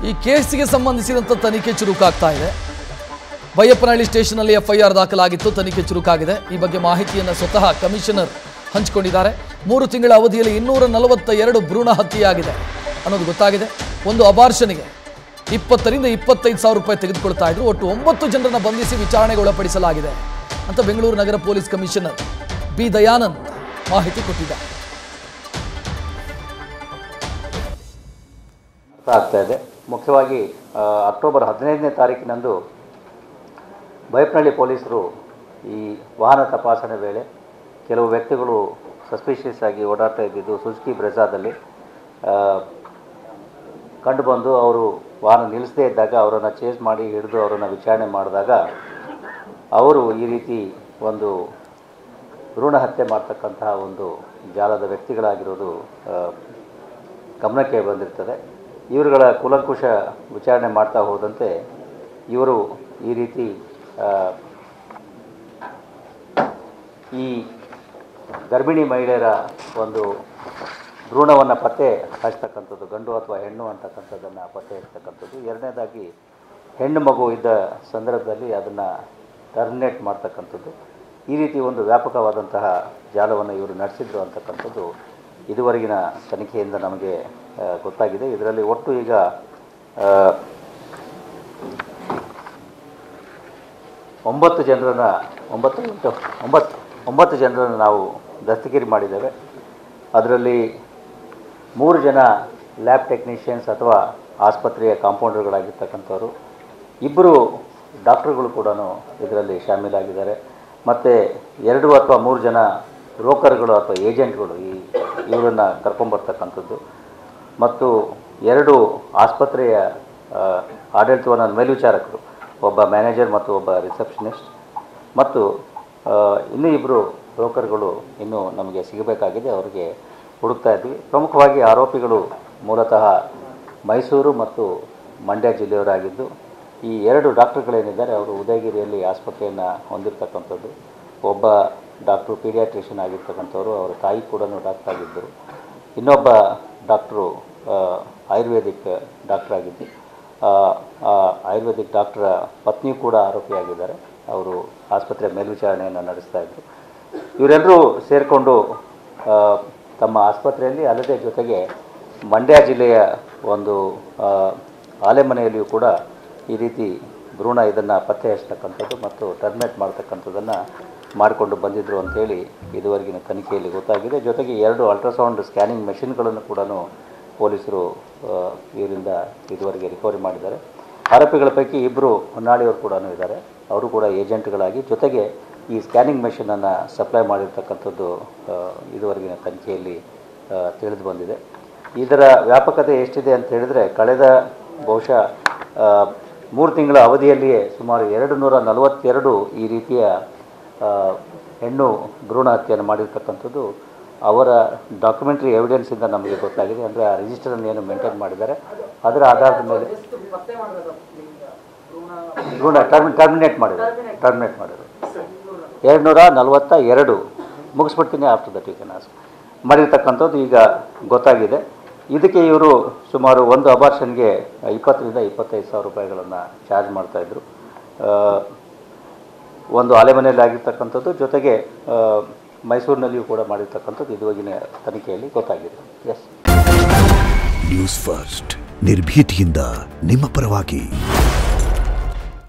ಈ ಕೇಸಿಗೆ ಸಂಬಂಧಿಸಿದಂಥ ತನಿಖೆ ಚುರುಕಾಗ್ತಾ ಇದೆ ಬೈಯಪ್ಪನಹಳ್ಳಿ ಸ್ಟೇಷನ್ನಲ್ಲಿ ಎಫ್ಐಆರ್ ದಾಖಲಾಗಿತ್ತು ತನಿಖೆ ಚುರುಕಾಗಿದೆ ಈ ಬಗ್ಗೆ ಮಾಹಿತಿಯನ್ನು ಸ್ವತಃ ಕಮಿಷನರ್ ಹಂಚಿಕೊಂಡಿದ್ದಾರೆ ಮೂರು ತಿಂಗಳ ಅವಧಿಯಲ್ಲಿ ಇನ್ನೂರ ನಲವತ್ತ ಎರಡು ಭ್ರೂಣ ಹತ್ಯೆಯಾಗಿದೆ ಅನ್ನೋದು ಗೊತ್ತಾಗಿದೆ ಒಂದು ಅಬಾರ್ಷನ್ಗೆ ಇಪ್ಪತ್ತರಿಂದ ಇಪ್ಪತ್ತೈದು ಸಾವಿರ ರೂಪಾಯಿ ತೆಗೆದುಕೊಳ್ತಾ ಇದ್ರು ಒಟ್ಟು ಒಂಬತ್ತು ಜನರನ್ನ ಬಂಧಿಸಿ ವಿಚಾರಣೆಗೆ ಒಳಪಡಿಸಲಾಗಿದೆ ಅಂತ ಬೆಂಗಳೂರು ನಗರ ಪೊಲೀಸ್ ಕಮಿಷನರ್ ಬಿ ದಯಾನಂದ್ ಮಾಹಿತಿ ಕೊಟ್ಟಿದ್ದಾರೆ ಅರ್ಥ ಆಗ್ತಾ ಇದೆ ಮುಖ್ಯವಾಗಿ ಆ, ಅಕ್ಟೋಬರ್ ಹದಿನೈದನೇ ತಾರೀಕಿನಂದು ಬೈಪ್ನಹಳ್ಳಿ ಪೊಲೀಸರು ಈ ವಾಹನ ತಪಾಸಣೆ ವೇಳೆ ಕೆಲವು ವ್ಯಕ್ತಿಗಳು ಸಸ್ಪಿಷಿಯಸ್ ಆಗಿ ಓಡಾಡ್ತಾ ಇದ್ದಿದ್ದು ಸುಜುಕಿ ಬ್ರೆಜಾದಲ್ಲಿ ಕಂಡುಬಂದು ಅವರು ವಾಹನ ನಿಲ್ಲಿಸದೇ ಇದ್ದಾಗ ಅವರನ್ನು ಚೇಸ್ ಮಾಡಿ ಹಿಡಿದು ಅವರನ್ನು ವಿಚಾರಣೆ ಮಾಡಿದಾಗ ಅವರು ಈ ರೀತಿ ಒಂದು ಭ್ರೂಣ ಹತ್ಯೆ ಮಾಡ್ತಕ್ಕಂತಹ ಒಂದು ಜಾಲದ ವ್ಯಕ್ತಿಗಳಾಗಿರೋದು ಆ, ಗಮನಕ್ಕೆ ಬಂದಿರ್ತದೆ ಇವರುಗಳ ಕುಲಂಕುಷ ವಿಚಾರಣೆ ಮಾಡ್ತಾ ಹೋದಂತೆ ಇವರು ಈ ರೀತಿ ಆ, ಈ ಗರ್ಭಿಣಿ ಮಹಿಳೆಯರ ಒಂದು ಭ್ರೂಣವನ್ನು ಪತ್ತೆ ಹಚ್ಚತಕ್ಕಂಥದ್ದು ಗಂಡು ಅಥವಾ ಹೆಣ್ಣು ಅಂತಕ್ಕಂಥದ್ದನ್ನು ಪತ್ತೆ ಹಚ್ಚತಕ್ಕಂಥದ್ದು ಎರಡನೇದಾಗಿ ಹೆಣ್ಣು ಮಗು ಇದ್ದ ಸಂದರ್ಭದಲ್ಲಿ ಅದನ್ನು ಟರ್ಮಿನೇಟ್ ಮಾಡ್ತಕ್ಕಂಥದ್ದು ಈ ರೀತಿ ಒಂದು ವ್ಯಾಪಕವಾದಂತಹ ಜಾಲವನ್ನು ಇವರು ನಡೆಸಿದ್ರು ಅಂತಕ್ಕಂಥದ್ದು ಇದುವರೆಗಿನ ತನಿಖೆಯಿಂದ ನಮಗೆ ಆ, ಗೊತ್ತಾಗಿದೆ ಇದರಲ್ಲಿ ಒಟ್ಟು ಈಗ ಆ, ಒಂಬತ್ತು ಜನರನ್ನು ಒಂಬತ್ತು ಎಂಟು ಒಂಬತ್ತು ಒಂಬತ್ತು ಜನರನ್ನು ನಾವು ದಸ್ತಗಿರಿ ಮಾಡಿದ್ದೇವೆ ಅದರಲ್ಲಿ ಮೂರು ಜನ ಲ್ಯಾಬ್ ಟೆಕ್ನಿಷಿಯನ್ಸ್ ಅಥವಾ ಆಸ್ಪತ್ರೆಯ ಕಾಂಪೌಂಡರ್ಗಳಾಗಿರ್ತಕ್ಕಂಥವ್ರು ಇಬ್ಬರು ಡಾಕ್ಟ್ರುಗಳು ಕೂಡ ಇದರಲ್ಲಿ ಶಾಮೀಲಾಗಿದ್ದಾರೆ ಮತ್ತು ಎರಡು ಅಥವಾ ಮೂರು ಜನ ಬ್ರೋಕರ್ಗಳು ಅಥವಾ ಏಜೆಂಟ್ಗಳು ಈ ಇವರನ್ನು ಕರ್ಕೊಂಬರ್ತಕ್ಕಂಥದ್ದು ಮತ್ತು ಎರಡು ಆಸ್ಪತ್ರೆಯ ಆ, ಆಡಳಿತವನ್ನು ಮೇಲ್ವಿಚಾರಕರು ಒಬ್ಬ ಮ್ಯಾನೇಜರ್ ಮತ್ತು ಒಬ್ಬ ರಿಸೆಪ್ಷನಿಸ್ಟ್ ಮತ್ತು ಆ, ಇನ್ನೂ ಇಬ್ಬರು ಬ್ರೋಕರ್ಗಳು ಇನ್ನೂ ನಮಗೆ ಸಿಗಬೇಕಾಗಿದೆ ಅವರಿಗೆ ಹುಡುಕ್ತಾ ಇದ್ವಿ ಪ್ರಮುಖವಾಗಿ ಆರೋಪಿಗಳು ಮೂಲತಃ ಮೈಸೂರು ಮತ್ತು ಮಂಡ್ಯ ಜಿಲ್ಲೆಯವರಾಗಿದ್ದು ಈ ಎರಡು ಡಾಕ್ಟರ್ಗಳೇನಿದ್ದಾರೆ ಅವರು ಉದಯಗಿರಿಯಲ್ಲಿ ಆಸ್ಪತ್ರೆಯನ್ನು ಹೊಂದಿರತಕ್ಕಂಥದ್ದು ಒಬ್ಬ ಡಾಕ್ಟ್ರು ಪೀಡಿಯಾಟ್ರಿಷಿಯನ್ ಆಗಿರ್ತಕ್ಕಂಥವ್ರು ಅವರ ತಾಯಿ ಕೂಡ ಡಾಕ್ಟರ್ ಆಗಿದ್ದರು ಇನ್ನೊಬ್ಬ ಡಾಕ್ಟ್ರು ಆ, ಆಯುರ್ವೇದಿಕ್ ಡಾಕ್ಟರ್ ಆಗಿದ್ದು ಆ, ಆ ಆಯುರ್ವೇದಿಕ್ ಡಾಕ್ಟರ ಪತ್ನಿಯೂ ಕೂಡ ಆರೋಪಿಯಾಗಿದ್ದಾರೆ ಅವರು ಆಸ್ಪತ್ರೆ ಮೇಲ್ವಿಚಾರಣೆಯನ್ನು ನಡೆಸ್ತಾ ಇದ್ದರು ಇವರೆಲ್ಲರೂ ಸೇರಿಕೊಂಡು ತಮ್ಮ ಆಸ್ಪತ್ರೆಯಲ್ಲಿ ಅಲ್ಲದೆ ಜೊತೆಗೆ ಮಂಡ್ಯ ಜಿಲ್ಲೆಯ ಒಂದು ಆ, ಆಲೆಮನೆಯಲ್ಲಿಯೂ ಕೂಡ ಈ ರೀತಿ ಭ್ರೂಣ ಇದನ್ನು ಪತ್ತೆ ಹಚ್ಚತಕ್ಕಂಥದ್ದು ಮತ್ತು ಟರ್ಮಿನೇಟ್ ಮಾಡ್ತಕ್ಕಂಥದ್ದನ್ನು ಮಾಡಿಕೊಂಡು ಬಂದಿದ್ದರು ಅಂತೇಳಿ ಇದುವರೆಗಿನ ತನಿಖೆಯಲ್ಲಿ ಗೊತ್ತಾಗಿದೆ ಜೊತೆಗೆ ಎರಡು ಅಲ್ಟ್ರಾಸೌಂಡ್ ಸ್ಕ್ಯಾನಿಂಗ್ ಮೆಷಿನ್ಗಳನ್ನು ಕೂಡ ಪೊಲೀಸರು ಆ, ಇವರಿಂದ ಇದುವರೆಗೆ ರಿಕವರಿ ಮಾಡಿದ್ದಾರೆ ಆರೋಪಿಗಳ ಪೈಕಿ ಇಬ್ಬರು ಹೊನ್ನಾಳಿಯವರು ಕೂಡ ಇದ್ದಾರೆ ಅವರು ಕೂಡ ಏಜೆಂಟ್ಗಳಾಗಿ ಜೊತೆಗೆ ಈ ಸ್ಕ್ಯಾನಿಂಗ್ ಮೆಷಿನನ್ನು ಸಪ್ಲೈ ಮಾಡಿರ್ತಕ್ಕಂಥದ್ದು ಆ, ಇದುವರೆಗಿನ ತನಿಖೆಯಲ್ಲಿ ಆ, ತಿಳಿದು ಬಂದಿದೆ ಇದರ ವ್ಯಾಪಕತೆ ಎಷ್ಟಿದೆ ಅಂತ ಹೇಳಿದರೆ ಕಳೆದ ಬಹುಶಃ ಆ, ಮೂರು ತಿಂಗಳ ಅವಧಿಯಲ್ಲಿಯೇ ಸುಮಾರು ಎರಡು ನೂರ ನಲವತ್ತೆರಡು ಈ ರೀತಿಯ ಆ, ಹೆಣ್ಣು ಭ್ರೂಣ ಹತ್ಯೆಯನ್ನು ಮಾಡಿರ್ತಕ್ಕಂಥದ್ದು ಅವರ ಡಾಕ್ಯುಮೆಂಟ್ರಿ ಎವಿಡೆನ್ಸಿಂದ ನಮಗೆ ಗೊತ್ತಾಗಿದೆ ಅಂದರೆ ಆ ರಿಜಿಸ್ಟರನ್ನು ಏನು ಮೇಂಟೈನ್ ಮಾಡಿದ್ದಾರೆ ಅದರ ಆಧಾರದ ಮೇಲೆ ಭ್ರೂಣ ಟರ್ಮಿ ಟರ್ಮಿನೇಟ್ ಮಾಡಿದ್ದಾರೆ ಟರ್ಮಿನೇಟ್ ಮಾಡಿದ್ದಾರೆ ಎರಡು ನೂರ ನಲವತ್ತ ಎರಡು ಮುಗಿಸ್ಬಿಡ್ತೀನಿ after that you can ask ಮಾಡಿರ್ತಕ್ಕಂಥದ್ದು ಈಗ ಗೊತ್ತಾಗಿದೆ ಇದಕ್ಕೆ ಇವರು ಸುಮಾರು ಒಂದು ಅಬಾರ್ಷನ್ಗೆ ಇಪ್ಪತ್ತರಿಂದ ಇಪ್ಪತ್ತೈದು ಸಾವಿರ ರೂಪಾಯಿಗಳನ್ನು ಚಾರ್ಜ್ ಮಾಡ್ತಾಯಿದ್ರು ಒಂದು ಆಲೆಮನೆಯಲ್ಲಿ ಆಗಿರ್ತಕ್ಕಂಥದ್ದು ಜೊತೆಗೆ ಆ, ಮೈಸೂರಿನಲ್ಲಿಯೂ ಕೂಡ ಮಾಡಿರ್ತಕ್ಕಂಥದ್ದು ಇದುವರೆಗಿನ ತನಿಖೆಯಲ್ಲಿ ಗೊತ್ತಾಗಿದೆ ಎಸ್ ನ್ಯೂಸ್ ಫಸ್ಟ್ ನಿರ್ಭೀತಿಯಿಂದ ನಿಮ್ಮ ಪರವಾಗಿ